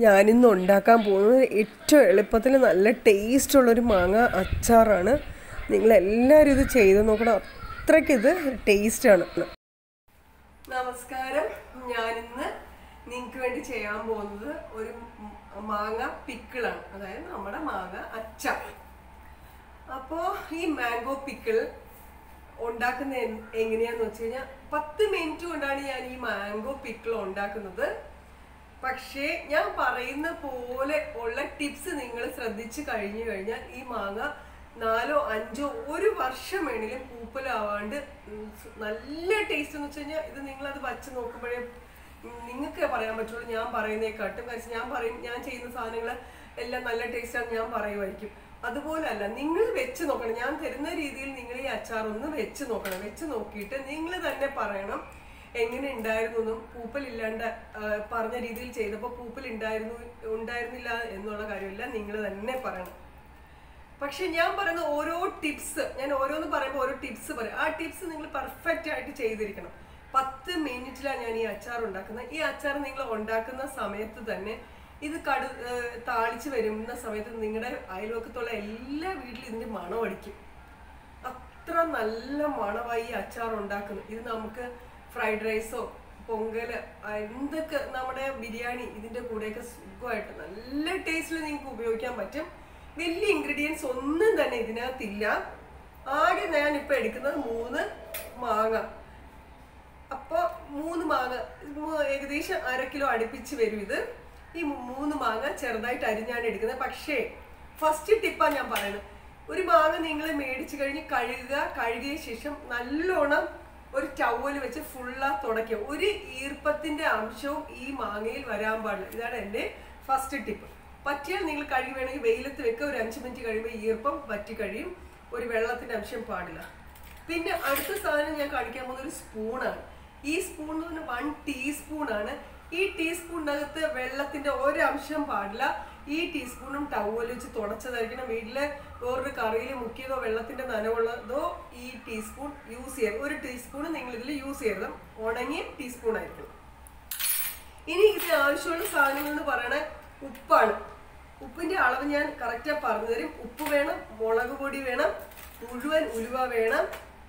ഞാനിന്ന് ഉണ്ടാക്കാൻ പോകുന്നത് ഏറ്റവും എളുപ്പത്തിൽ നല്ല ടേസ്റ്റുള്ളൊരു മാങ്ങ അച്ചാറാണ് നിങ്ങളെല്ലാവരും ഇത് ചെയ്ത് നോക്കണം അത്രയ്ക്ക് ഇത് ടേസ്റ്റാണ് നമസ്കാരം ഞാനിന്ന് നിങ്ങൾക്ക് വേണ്ടി ചെയ്യാൻ പോകുന്നത് ഒരു മാങ്ങ പിക്കിളാണ് അതായത് നമ്മുടെ മാങ്ങ അച്ചാർ അപ്പോൾ ഈ മാംഗോ പിക്കിൾ ഉണ്ടാക്കുന്ന എൻ- എങ്ങനെയാന്ന് വെച്ച് കഴിഞ്ഞാൽ പത്ത് മിനിറ്റ് കൊണ്ടാണ് ഞാൻ ഈ മാംഗോ പിക്കിൾ ഉണ്ടാക്കുന്നത് പക്ഷേ ഞാൻ പറയുന്ന പോലെ ഉള്ള ടിപ്സ് നിങ്ങൾ ശ്രദ്ധിച്ചു കഴിഞ്ഞു കഴിഞ്ഞാൽ ഈ മാങ്ങ നാലോ അഞ്ചോ ഒരു വർഷം വേണേലും പൂപ്പലാവാണ്ട് ഉം സ് നല്ല ടേസ്റ്റ് എന്ന് വെച്ച് കഴിഞ്ഞാൽ ഇത് നിങ്ങളത് വച്ച് നോക്കുമ്പോഴേ നിങ്ങൾക്ക് പറയാൻ പറ്റുള്ളൂ ഞാൻ പറയുന്നേക്കാട്ടും കാരണം ഞാൻ പറയും ഞാൻ ചെയ്യുന്ന സാധനങ്ങൾ എല്ലാം നല്ല ടേസ്റ്റാണ് ഞാൻ പറയുമായിരിക്കും അതുപോലല്ല നിങ്ങൾ വെച്ച് നോക്കണം ഞാൻ തരുന്ന രീതിയിൽ നിങ്ങൾ ഈ അച്ചാർ ഒന്ന് വെച്ച് നോക്കണം വെച്ച് നോക്കിയിട്ട് നിങ്ങൾ തന്നെ പറയണം എങ്ങനെ ഉണ്ടായിരുന്നു എന്നും പൂപ്പലില്ലാണ്ട് ആ, പറഞ്ഞ രീതിയിൽ ചെയ്തപ്പോൾ പൂപ്പൽ ഉണ്ടായിരുന്നു ഉണ്ടായിരുന്നില്ല എന്നുള്ള കാര്യമില്ല നിങ്ങൾ തന്നെ പറയണം പക്ഷെ ഞാൻ പറയുന്ന ഓരോ ടിപ്സ് ഞാൻ ഓരോന്ന് പറയുമ്പോൾ ഓരോ ടിപ്സ് പറയും ആ ടിപ്സ് നിങ്ങൾ പെർഫെക്റ്റ് ആയിട്ട് ചെയ്തിരിക്കണം പത്ത് മിനിറ്റിലാണ് ഞാൻ ഈ അച്ചാർ ഉണ്ടാക്കുന്നത് ഈ അച്ചാർ നിങ്ങൾ ഉണ്ടാക്കുന്ന സമയത്ത് തന്നെ ഇത് കടു ഏർ താളിച്ച് വരുന്ന സമയത്ത് നിങ്ങളുടെ അയൽവക്കത്തുള്ള എല്ലാ വീട്ടിലും ഇതിന്റെ മണം അടിക്കും അത്ര നല്ല മണമായി ഈ അച്ചാർ ഉണ്ടാക്കുന്നത് ഇത് നമുക്ക് ഫ്രൈഡ് റൈസോ പൊങ്കല് ആ, എന്തൊക്കെ നമ്മുടെ ബിരിയാണി ഇതിന്റെ കൂടെയൊക്കെ സുഖമായിട്ട് നല്ല ടേസ്റ്റിൽ നിങ്ങൾക്ക് ഉപയോഗിക്കാൻ പറ്റും വലിയ ഇൻഗ്രീഡിയൻസ് ഒന്നും തന്നെ ഇതിനകത്തില്ല ആകെ ഞാൻ ഇപ്പൊ എടുക്കുന്നത് മൂന്ന് മാങ്ങ അപ്പോൾ മൂന്ന് മാങ്ങ മൂ- ഏകദേശം അര കിലോ അടുപ്പിച്ച് വരും ഇത് ഈ മൂ- മൂന്ന് മാങ്ങ ചെറുതായിട്ട് അരിഞ്ഞാണ് എടുക്കുന്നത് പക്ഷേ ഫസ്റ്റ് ടിപ്പാണ് ഞാൻ പറയുന്നത് ഒരു മാങ്ങ നിങ്ങൾ മേടിച്ചു കഴിഞ്ഞ് കഴുകുക കഴുകിയ ശേഷം നല്ലോണം ഒരു ടവൽ വെച്ച് ഫുള്ളാ തുടയ്ക്കുക ഒരു ഈർപ്പത്തിന്റെ അംശവും ഈ മാങ്ങയിൽ വരാൻ പാടില്ല ഇതാണ് എൻ്റെ ഫസ്റ്റ് ടിപ്പ് പറ്റിയാൽ നിങ്ങൾ കഴുകി വേണമെങ്കിൽ വെയിലത്ത് വെക്കുക ഒരു അഞ്ച് മിനിറ്റ് കഴിയുമ്പോൾ ഈർപ്പം പറ്റി കഴിയും ഒരു വെള്ളത്തിന്റെ അംശം പാടില്ല പിന്നെ അടുത്ത സാധനം ഞാൻ കാണിക്കാൻ പോകുന്ന ഒരു സ്പൂണാണ് ഈ സ്പൂൺ എന്ന് പറഞ്ഞാൽ വൺ ടീസ്പൂൺ ആണ് ഈ ടീസ്പൂണിനകത്ത് വെള്ളത്തിന്റെ ഒരംശം പാടില്ല ഈ ടീസ്പൂണും ടവൽ വെച്ച് തുടച്ചതായിരിക്കണം വീട്ടില് വേറൊരു കറിയിൽ മുക്കിയതോ വെള്ളത്തിന്റെ നനവുള്ളതോ ഈ ടീസ്പൂൺ യൂസ് ചെയ്യരുത് ഒരു ടീസ്പൂൺ നിങ്ങൾ ഇതിൽ യൂസ് ചെയ്യരുത് ഉണങ്ങിയ ടീസ്പൂൺ ആയിരിക്കണം ഇനി ഇതിന് ആവശ്യമുള്ള സാധനങ്ങൾ എന്ന് പറയണ ഉപ്പാണ് ഉപ്പിന്റെ അളവ് ഞാൻ കറക്റ്റാ പറഞ്ഞു തരും ഉപ്പ് വേണം മുളക് പൊടി വേണം മുഴുവൻ ഉലുവ വേണം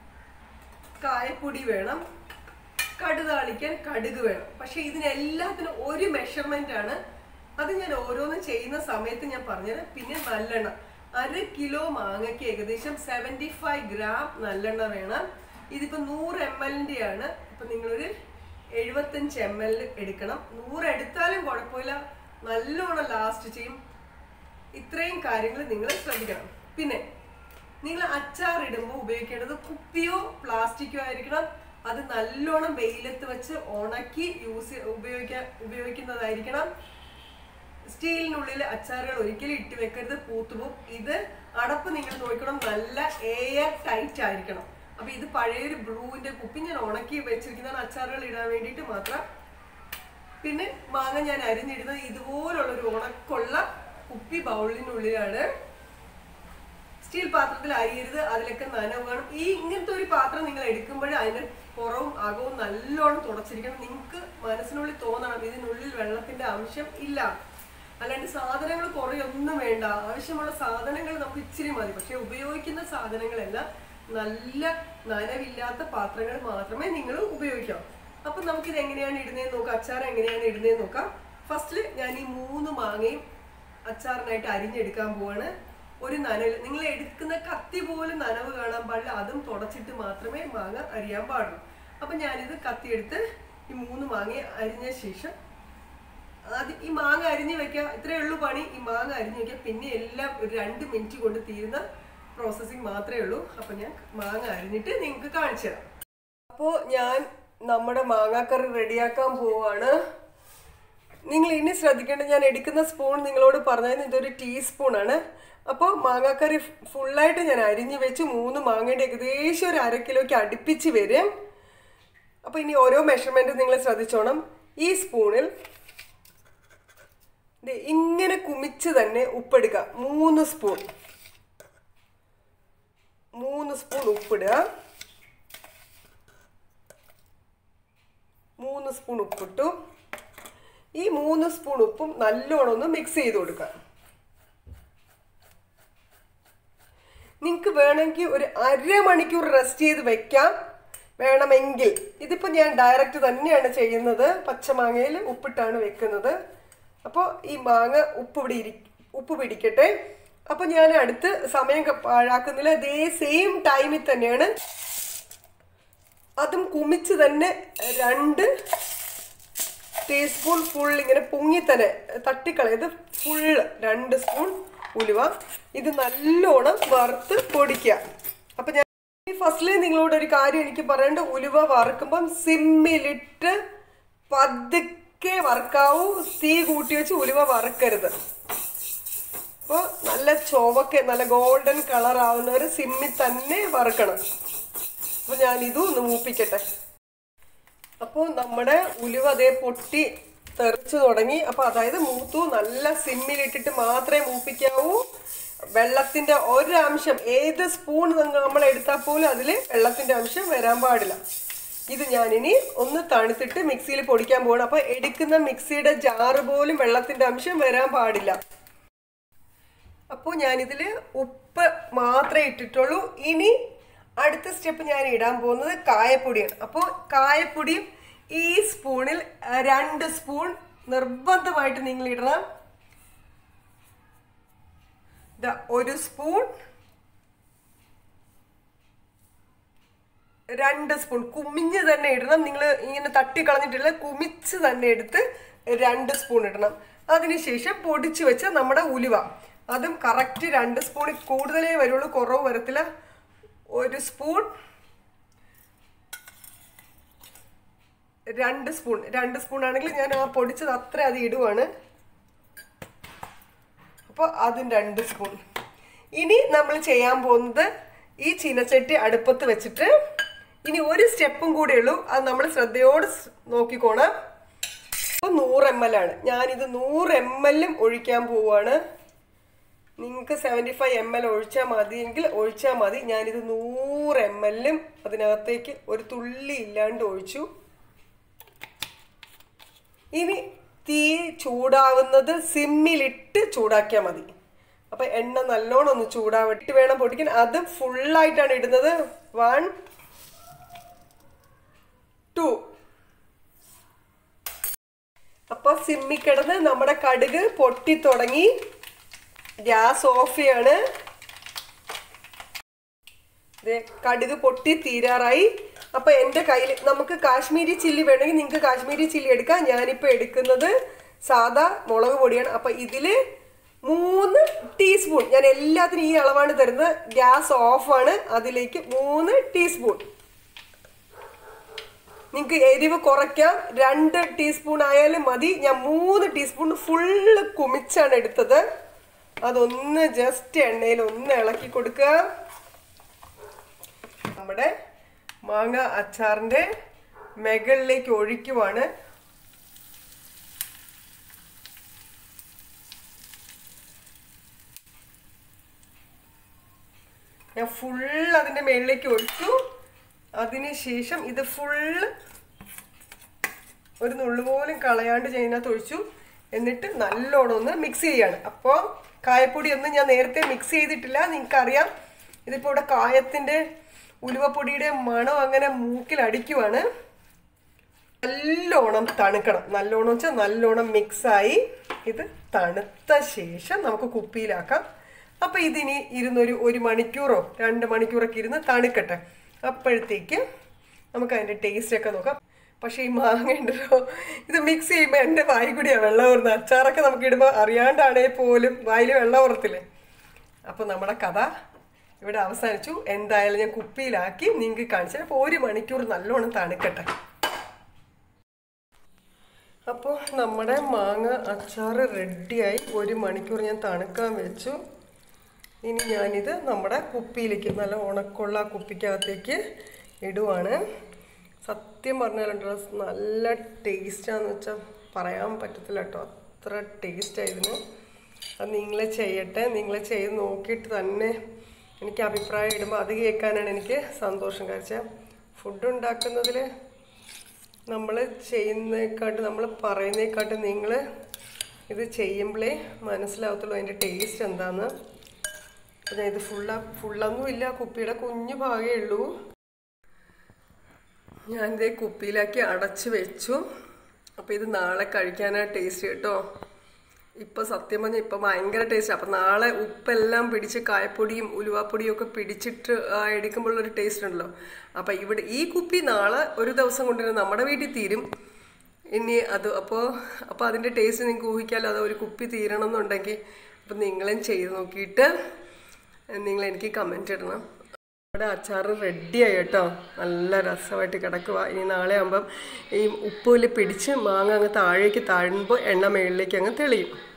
കായപ്പൊടി വേണം കടുതാളിക്കാൻ കടുക് വേണം പക്ഷെ ഇതിനെല്ലാത്തിനും ഒരു മെഷർമെന്റ് ആണ് അത് ഞാൻ ഓരോന്നും ചെയ്യുന്ന സമയത്ത് ഞാൻ പറഞ്ഞുതരാം പിന്നെ നല്ലെണ്ണ അര കിലോ മാങ്ങയ്ക്ക് ഏകദേശം സെവൻറ്റി ഫൈവ് ഗ്രാം നല്ലെണ്ണ വേണം ഇതിപ്പോ നൂറ് എം എല്ലിന്റെ ആണ് ഇപ്പൊ നിങ്ങളൊരു എഴുപത്തഞ്ച് എം എൽ എടുക്കണം നൂറ് എടുത്താലും കുഴപ്പമില്ല നല്ലോണം ലാസ്റ്റ് ചെയ്യും ഇത്രയും കാര്യങ്ങൾ നിങ്ങൾ ശ്രദ്ധിക്കണം പിന്നെ നിങ്ങൾ അച്ചാർ ഇടുമ്പോൾ ഉപയോഗിക്കേണ്ടത് കുപ്പിയോ പ്ലാസ്റ്റിക്കോ ആയിരിക്കണം അത് നല്ലോണം വെയിലത്ത് വെച്ച് ഉണക്കി യൂസ് ഉപയോഗിക്കാൻ ഉപയോഗിക്കുന്നതായിരിക്കണം സ്റ്റീലിനുള്ളിൽ അച്ചാറുകൾ ഒരിക്കലും ഇട്ട് വെക്കരുത് പൂത്തുപോകും ഇത് അടപ്പ് നിങ്ങൾ നോക്കണം നല്ല എയർ ടൈറ്റ് ആയിരിക്കണം അപ്പൊ ഇത് പഴയൊരു ബ്രൂവിന്റെ കുപ്പി ഞാൻ ഉണക്കി വെച്ചിരിക്കുന്നതാണ് അച്ചാറുകൾ ഇടാൻ വേണ്ടിയിട്ട് മാത്രം പിന്നെ മാങ്ങ ഞാൻ അരിഞ്ഞിടുന്നത് ഇതുപോലുള്ള ഒരു ഉണക്കുള്ള കുപ്പി ബൗളിനുള്ളിലാണ് സ്റ്റീൽ പാത്രത്തിൽ അരിയരുത് അതിലൊക്കെ നനവ് വേണം ഈ ഇങ്ങനത്തെ ഒരു പാത്രം നിങ്ങൾ എടുക്കുമ്പോൾ അതിന്റെ പുറവും അകവും നല്ലോണം തുടച്ചിരിക്കണം നിങ്ങൾക്ക് മനസ്സിനുള്ളിൽ തോന്നണം ഇതിനുള്ളിൽ വെള്ളത്തിന്റെ അംശം ഇല്ല അല്ലാണ്ട് സാധനങ്ങൾ കുറേ ഒന്നും വേണ്ട ആവശ്യമുള്ള സാധനങ്ങൾ നമുക്ക് ഇച്ചിരി മതി പക്ഷെ ഉപയോഗിക്കുന്ന സാധനങ്ങളെല്ലാം നല്ല നനവില്ലാത്ത പാത്രങ്ങൾ മാത്രമേ നിങ്ങൾ ഉപയോഗിക്കാവൂ അപ്പൊ നമുക്കിത് എങ്ങനെയാണ് ഇടുന്നതെന്ന് നോക്കാം അച്ചാർ എങ്ങനെയാണ് ഇടുന്നതെന്ന് നോക്കാം ഫസ്റ്റിൽ ഞാൻ ഈ മൂന്ന് മാങ്ങയും അച്ചാറിനായിട്ട് അരിഞ്ഞെടുക്കാൻ പോവാണ് ഒരു നനവ് നിങ്ങൾ എടുക്കുന്ന കത്തി പോലും നനവ് കാണാൻ പാടില്ല അതും തുടച്ചിട്ട് മാത്രമേ മാങ്ങ അരിയാൻ പാടുള്ളൂ അപ്പൊ ഞാനിത് കത്തിയെടുത്ത് ഈ മൂന്ന് മാങ്ങ അരിഞ്ഞ ശേഷം ആദ്യം ഈ മാങ്ങ അരിഞ്ഞു വെക്കുക ഇത്രയേ ഉള്ളൂ പണി ഈ മാങ്ങ അരിഞ്ഞു വെക്കുക പിന്നെ എല്ലാം ഒരു രണ്ട് മിനിറ്റ് കൊണ്ട് തീരുന്ന പ്രോസസ്സിങ് മാത്രമേ ഉള്ളൂ അപ്പൊ ഞാൻ മാങ്ങ അരിഞ്ഞിട്ട് നിങ്ങൾക്ക് കാണിച്ചു തരാം അപ്പോൾ ഞാൻ നമ്മുടെ മാങ്ങാക്കറി റെഡിയാക്കാൻ പോവാണ് നിങ്ങൾ ഇനി ശ്രദ്ധിക്കേണ്ടത് ഞാൻ എടുക്കുന്ന സ്പൂൺ നിങ്ങളോട് പറഞ്ഞതിന് ഇതൊരു ടീസ്പൂൺ ആണ് അപ്പോൾ മാങ്ങാക്കറി ഫുള്ളായിട്ട് ഞാൻ അരിഞ്ഞു വെച്ച് മൂന്ന് മാങ്ങയുടെ ഏകദേശം ഒരു അര കിലോയ്ക്ക് അടുപ്പിച്ച് വരും അപ്പോൾ ഇനി ഓരോ മെഷർമെൻറ്റും നിങ്ങൾ ശ്രദ്ധിച്ചോണം ഈ സ്പൂണിൽ ദേ ഇങ്ങനെ കുമിച്ച് തന്നെ ഉപ്പെടുക്കുക മൂന്ന് സ്പൂൺ മൂന്ന് സ്പൂൺ ഉപ്പിടുക മൂന്ന് സ്പൂൺ ഉപ്പിട്ടു ഈ മൂന്ന് സ്പൂൺ ഉപ്പും നല്ലോണം ഒന്ന് മിക്സ് ചെയ്ത് കൊടുക്കാം നിങ്ങൾക്ക് വേണമെങ്കിൽ ഒരു അരമണിക്കൂർ റെസ്റ്റ് ചെയ്ത് വെക്കാം വേണമെങ്കിൽ ഇതിപ്പോൾ ഞാൻ ഡയറക്റ്റ് തന്നെയാണ് ചെയ്യുന്നത് പച്ചമാങ്ങയിൽ ഉപ്പിട്ടാണ് വെക്കുന്നത് അപ്പോൾ ഈ മാങ്ങ ഉപ്പ് ഇവിടെ ഇരി ഉപ്പ് പിടിക്കട്ടെ അപ്പോൾ ഞാൻ അടുത്ത് സമയം ക- പാഴാക്കുന്നില്ല അതേ സെയിം ടൈമിൽ തന്നെയാണ് അതും കുമിച്ച് തന്നെ രണ്ട് ടീസ്പൂൺ ഫുൾ ഇങ്ങനെ പൊങ്ങി തന്നെ തട്ടിക്കളയത് ഫുള്ള് രണ്ട് സ്പൂൺ ഉലുവ ഇത് നല്ലോണം വറുത്ത് പൊടിക്കുക അപ്പൊ ഞാൻ ഫസ്റ്റില് നിങ്ങളോട് ഒരു കാര്യം എനിക്ക് പറയേണ്ട ഉലുവ വറുക്കുമ്പം സിമ്മിലിട്ട് പതുക്കെ വറുക്കാവൂ തീ കൂട്ടി വെച്ച് ഉലുവ വറുക്കരുത് അപ്പോൾ നല്ല ചുവക്കെ നല്ല ഗോൾഡൻ കളർ ആവുന്നവരെ സിമ്മിൽ തന്നെ വറുക്കണം അപ്പോൾ ഞാൻ ഇതും ഒന്ന് മൂപ്പിക്കട്ടെ അപ്പോൾ നമ്മുടെ ഉലുവ അതേ പൊട്ടി തെറിച്ചു തുടങ്ങി അപ്പോൾ അതായത് മൂത്തു നല്ല സിമ്മിലിട്ടിട്ട് മാത്രമേ മൂപ്പിക്കാവൂ വെള്ളത്തിന്റെ ഒരംശം ഏത് സ്പൂൺ നമ്മൾ എടുത്താൽ പോലും അതിൽ വെള്ളത്തിന്റെ അംശം വരാൻ പാടില്ല ഇത് ഞാനിനി ഒന്ന് തണുത്തിട്ട് മിക്സിയിൽ പൊടിക്കാൻ പോകണം അപ്പോൾ എടുക്കുന്ന മിക്സിയുടെ ജാറ് പോലും വെള്ളത്തിന്റെ അംശം വരാൻ പാടില്ല അപ്പോൾ ഞാനിതിൽ ഉപ്പ് മാത്രമേ ഇട്ടിട്ടുള്ളൂ ഇനി അടുത്ത സ്റ്റെപ്പ് ഞാൻ ഇടാൻ പോകുന്നത് കായപ്പൊടിയാണ് അപ്പോൾ കായപ്പൊടിയും ഈ സ്പൂണിൽ അഹ്, രണ്ട് സ്പൂൺ നിർബന്ധമായിട്ട് നിങ്ങൾ ഇടണം ദാ ഒരു സ്പൂൺ രണ്ട് സ്പൂൺ കുമിഞ്ഞ് തന്നെ ഇടണം നിങ്ങൾ ഇങ്ങനെ തട്ടിക്കളഞ്ഞിട്ടില്ല കുമിച്ച് തന്നെ എടുത്ത് രണ്ട് സ്പൂൺ ഇടണം അതിനുശേഷം പൊടിച്ചു വെച്ച നമ്മുടെ ഉലുവ അതും കറക്റ്റ് രണ്ട് സ്പൂണിൽ കൂടുതലേ വരുള്ളൂ കുറവ് വരത്തില്ല ഒരു സ്പൂൺ രണ്ട് സ്പൂൺ രണ്ട് സ്പൂൺ ആണെങ്കിൽ ഞാൻ ആ പൊടിച്ചത് അത്ര അത് ഇടുവാണ് അപ്പോൾ അതും രണ്ട് സ്പൂൺ ഇനി നമ്മൾ ചെയ്യാൻ പോകുന്നത് ഈ ചീനച്ചട്ടി അടുപ്പത്ത് വെച്ചിട്ട് ഇനി ഒരു സ്റ്റെപ്പും കൂടെ ഉള്ളൂ അത് നമ്മൾ ശ്രദ്ധയോട് സ് നോക്കിക്കോണം അപ്പോൾ നൂറ് എം എൽ ആണ് ഞാനിത് നൂറ് എം എല്ലും ഒഴിക്കാൻ പോവുകയാണ് നിങ്ങൾക്ക് സെവൻറ്റി ഫൈവ് എം എൽ ഒഴിച്ചാൽ മതിയെങ്കിൽ ഒഴിച്ചാൽ മതി ഞാനിത് നൂറ് എം എല്ലും അതിനകത്തേക്ക് ഒരു തുള്ളി ഇല്ലാണ്ട് ഒഴിച്ചു ഇനി തീ ചൂടാവുന്നത് സിമ്മിലിട്ട് ചൂടാക്കിയാൽ മതി അപ്പം എണ്ണ നല്ലോണം ഒന്ന് ചൂടാവട്ട് വേണം പൊട്ടിക്കാൻ അത് ഫുള്ളായിട്ടാണ് ഇടുന്നത് വൺ ടു അപ്പൊ സിമ്മി കിടന്ന് നമ്മുടെ കടുക് പൊട്ടി തുടങ്ങി ഗ്യാസ് ഓഫ് ചെയ്യാണ് ദേ കടുക് പൊട്ടി തീരാറായി അപ്പൊ എൻ്റെ കയ്യിൽ നമുക്ക് കാശ്മീരി ചില്ലി വേണമെങ്കിൽ നിങ്ങൾക്ക് കാശ്മീരി ചില്ലി എടുക്കാം ഞാനിപ്പോൾ എടുക്കുന്നത് സാദാ മുളക് പൊടിയാണ് അപ്പൊ ഇതില് മൂന്ന് ടീസ്പൂൺ ഞാൻ എല്ലാത്തിനും ഈ അളവാണ് തരുന്നത് ഗ്യാസ് ഓഫാണ് അതിലേക്ക് മൂന്ന് ടീസ്പൂൺ നിങ്ങൾക്ക് എരിവ് കുറയ്ക്കാം രണ്ട് ടീസ്പൂൺ ആയാലും മതി ഞാൻ മൂന്ന് ടീസ്പൂൺ ഫുള്ള് കുമിച്ചാണ് എടുത്തത് അതൊന്ന് ജസ്റ്റ് എണ്ണയിൽ ഒന്ന് ഇളക്കി കൊടുക്കുക നമ്മുടെ മാങ്ങ അച്ചാറിൻ്റെ മുകളിലേക്ക് ഒഴിക്കുവാണ് ഞാൻ ഫുൾ അതിൻ്റെ മുകളിലേക്ക് ഒഴിച്ചു അതിനുശേഷം ഇത് ഫുള്ള് ഒരു നുള്ളു പോലും കളയാണ്ട് ചെയ്യുന്നതിനകത്ത് ഒഴിച്ചു എന്നിട്ട് നല്ലോണം ഒന്ന് മിക്സ് ചെയ്യാണ് അപ്പോൾ കായപ്പൊടി ഒന്നും ഞാൻ നേരത്തെ മിക്സ് ചെയ്തിട്ടില്ല നിങ്ങൾക്കറിയാം ഇതിപ്പോൾ ഇവിടെ കായത്തിൻ്റെ ഉലുവപ്പൊടിയുടെ മണം അങ്ങനെ മൂക്കിൽ അടിക്കുവാണ് നല്ലോണം തണുക്കണം നല്ലോണം വെച്ചാൽ നല്ലോണം മിക്സായി ഇത് തണുത്ത ശേഷം നമുക്ക് കുപ്പിയിലാക്കാം അപ്പോൾ ഇതിനി ഇരുന്നൊരു ഒരു മണിക്കൂറോ രണ്ട് മണിക്കൂറൊക്കെ ഇരുന്ന് തണുക്കട്ടെ അപ്പോഴത്തേക്ക് നമുക്ക് അതിൻ്റെ ടേസ്റ്റൊക്കെ നോക്കാം പക്ഷേ ഈ മാങ്ങ ഉണ്ടല്ലോ ഇത് മിക്സ് ചെയ്യുമ്പോൾ എൻ്റെ വായി കൂടിയാണ് വെള്ളം ഊറുന്നത് അച്ചാറൊക്കെ നമുക്ക് ഇടുമ്പോൾ അറിയാണ്ടാണേ പോലും വായിൽ വെള്ളം ഊറത്തില്ലേ അപ്പോൾ നമ്മുടെ കഥ ഇവിടെ അവസാനിച്ചു എന്തായാലും ഞാൻ കുപ്പിയിലാക്കി നിങ്ങൾക്ക് കാണിച്ചു അപ്പോൾ ഒരു മണിക്കൂർ നല്ലോണം തണുക്കട്ടെ അപ്പോൾ നമ്മുടെ മാങ്ങ അച്ചാർ റെഡിയായി ഒരു മണിക്കൂർ ഞാൻ തണുക്കാൻ വെച്ചു ഇനി ഞാനിത് നമ്മുടെ കുപ്പിയിലേക്ക് നല്ല ഉണക്കമുള്ള ആ കുപ്പിക്കകത്തേക്ക് ഇടുവാണ് സത്യം പറഞ്ഞാലുണ്ടല്ലോ നല്ല ടേസ്റ്റാന്ന് വെച്ചാൽ പറയാൻ പറ്റത്തില്ല കേട്ടോ അത്ര ടേസ്റ്റായിരുന്നു അത് നിങ്ങൾ ചെയ്യട്ടെ നിങ്ങൾ ചെയ്ത് നോക്കിയിട്ട് തന്നെ എനിക്ക് അഭിപ്രായം ഇടുമ്പോൾ അത് കേൾക്കാനാണ് എനിക്ക് സന്തോഷം കഴിച്ചാൽ ഫുഡ് ഉണ്ടാക്കുന്നതിൽ നമ്മൾ ചെയ്യുന്നതിനെക്കാട്ട് നമ്മൾ പറയുന്നതിനെക്കാട്ട് നിങ്ങൾ ഇത് ചെയ്യുമ്പോഴേ മനസ്സിലാവത്തുള്ളൂ അതിൻ്റെ ടേസ്റ്റ് എന്താന്ന് അപ്പം ഞാൻ ഇത് ഫുള്ള ഫുള്ളൊന്നും ഇല്ല കുപ്പിയുടെ കുഞ്ഞു ഭാഗമേ ഉള്ളൂ ഞാനിതേ കുപ്പിയിലാക്കി അടച്ച് വെച്ചു അപ്പോൾ ഇത് നാളെ കഴിക്കാനാണ് ടേസ്റ്റ് കേട്ടോ ഇപ്പോൾ സത്യം പറഞ്ഞാൽ ഇപ്പോൾ ഭയങ്കര ടേസ്റ്റ് അപ്പം നാളെ ഉപ്പെല്ലാം പിടിച്ച് കായപ്പൊടിയും ഉലുവാപ്പൊടിയും ഒക്കെ പിടിച്ചിട്ട് ആ, എടുക്കുമ്പോഴുള്ളൊരു ടേസ്റ്റ് ഉണ്ടല്ലോ അപ്പം ഇവിടെ ഈ കുപ്പി നാളെ ഒരു ദിവസം കൊണ്ട് തന്നെ നമ്മുടെ വീട്ടിൽ തീരും ഇനി അത് അപ്പോൾ അപ്പോൾ അതിൻ്റെ ടേസ്റ്റ് നിങ്ങൾക്ക് ഊഹിക്കാമല്ലോ അത് ഒരു കുപ്പി തീരണം എന്നുണ്ടെങ്കിൽ അപ്പം നിങ്ങളും ചെയ്ത് നോക്കിയിട്ട് നിങ്ങൾ എനിക്ക് കമൻറ്റ് ഇടണം നമ്മുടെ അച്ചാർ റെഡിയായി കേട്ടോ നല്ല രസമായിട്ട് കിടക്കുക ഇനി നാളെ ആകുമ്പം ഈ ഉപ്പിൽ പിടിച്ച് മാങ്ങ അങ്ങ് താഴേക്ക് താഴുമ്പോൾ എണ്ണ മുകളിലേക്ക് അങ്ങ് തെളിയും